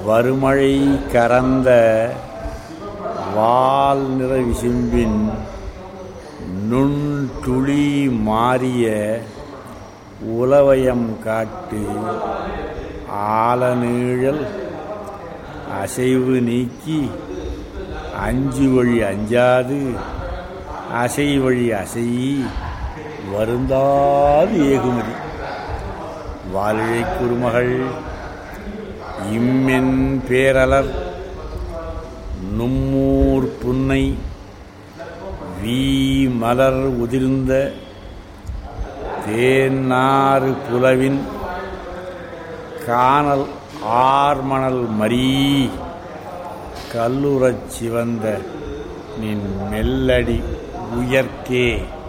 வருமழை கறந்த வால் நிற விசும்பின் நுண்துளி மாறிய உலவயம் காட்டு ஆலநீழல் அசைவு நீக்கி அஞ்சு வழி அஞ்சாது அசை வழி அசையி வருந்தாது ஏகுமதி வாலிழை குருமகள் இம்மென் பேரலர் நும்மூர் புன்னை வீ மலர் உதிர்ந்த தேனாறு புலவின் காணல் ஆர்மணல் மரீ கல்லுறச் சிவந்த நின் மெல்லடி உயர்க்கே